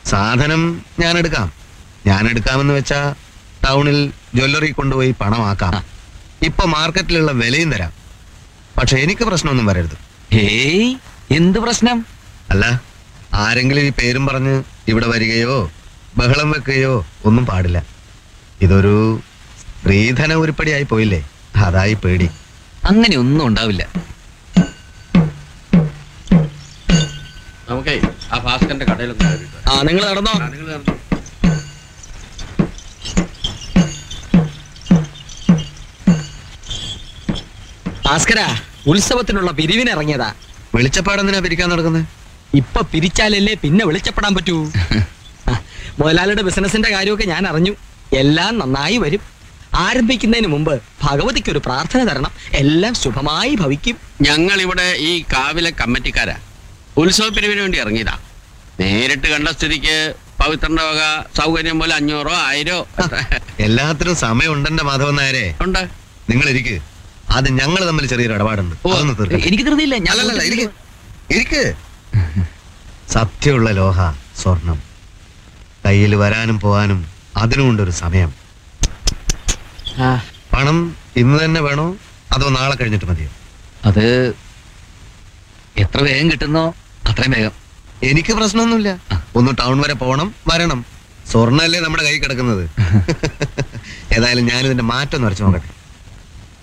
സാധനം ഞാൻ എടുക്കാം ഞാൻ എടുക്കാമെന്ന് വെച്ചാ ടൗണിൽ ജ്വല്ലറി കൊണ്ടുപോയി പണമാക്കാം ഇപ്പൊ മാർക്കറ്റിലുള്ള വിലയും തരാം പക്ഷെ എനിക്ക് പ്രശ്നമൊന്നും വരരുത് ഹേയ് എന്ത് പ്രശ്നം അല്ല ആരെങ്കിലും ഈ പേരും പറഞ്ഞ് ഇവിടെ വരികയോ ബഹളം വെക്കുകയോ ഒന്നും പാടില്ല ഇതൊരു സ്ത്രീധന ഉരുപ്പടിയായി പോയില്ലേ അതായി പേടി അങ്ങനെ ഒന്നും ഉണ്ടാവില്ല നമുക്കേ ആ ഭാസ്കറിന്റെ കടയിലൊന്ന് കയറിയിട്ട് ആ നിങ്ങൾ നടന്നോ ആ, നിങ്ങൾ നടന്നോ. ഭാസ്കര ഉത്സവത്തിനുള്ള പിരിവിനിറങ്ങിയതാ വെളിച്ചപ്പാടെന്തിനാ പിരിക്കാൻ നടക്കുന്നത് ഇപ്പൊ പിരിച്ചാലല്ലേ പിന്നെ വെളിച്ചപ്പെടാൻ പറ്റൂ ആ, മുതലാളിയുടെ ബിസിനസിന്റെ കാര്യമൊക്കെ ഞാൻ അറിഞ്ഞു എല്ലാം നന്നായി വരും ആരംഭിക്കുന്നതിന് മുമ്പ് ഭഗവതിക്ക് ഒരു പ്രാർത്ഥന തരണം എല്ലാം ശുഭമായി ഭവിക്കും ഞങ്ങൾ ഇവിടെ ഈ കാവിലെ കമ്മിറ്റിക്കാരാ ഉത്സവ പിരിവിന് വേണ്ടി ഇറങ്ങിയതാ നേരിട്ട് കണ്ട സ്ഥിതിക്ക് പവിത്രന്റെ വക സൗകര്യം പോലെ അഞ്ഞൂറോ ആയിരോ എല്ലാത്തിനും സമയമുണ്ടെന്റെ മാധവൻ നായരെ ഉണ്ട് നിങ്ങൾ ഇരിക്ക് അത് ഞങ്ങൾ തമ്മിൽ ചെറിയൊരു ഇടപാടുണ്ട് ഓ, അതൊന്ന് തീർക്കട്ടെ. എനിക്ക് ധൃതിയില്ല ഞാൻ അല്ലല്ലല്ല, ഇരിക്ക്. ഇരിക്ക് സത്യമുള്ള ലോഹ സ്വർണം കയ്യിൽ വരാനും പോവാനും അതിനുമുണ്ടൊരു സമയം ആ, പണം ഇന്ന് തന്നെ വേണോ അതോ നാളെ കഴിഞ്ഞിട്ട് മതിയോ അത് എത്ര വേഗം കിട്ടുന്നോ അത്രയും വേഗം എനിക്ക് പ്രശ്നമൊന്നുമില്ല ഒന്ന് ടൗൺ വരെ പോകണം വരണം സ്വർണ്ണല്ലേ നമ്മുടെ കൈ കിടക്കുന്നത് ഏതായാലും ഞാൻ ഇതിന്റെ മാറ്റം ഒന്ന് വരച്ചു നോക്കട്ടെ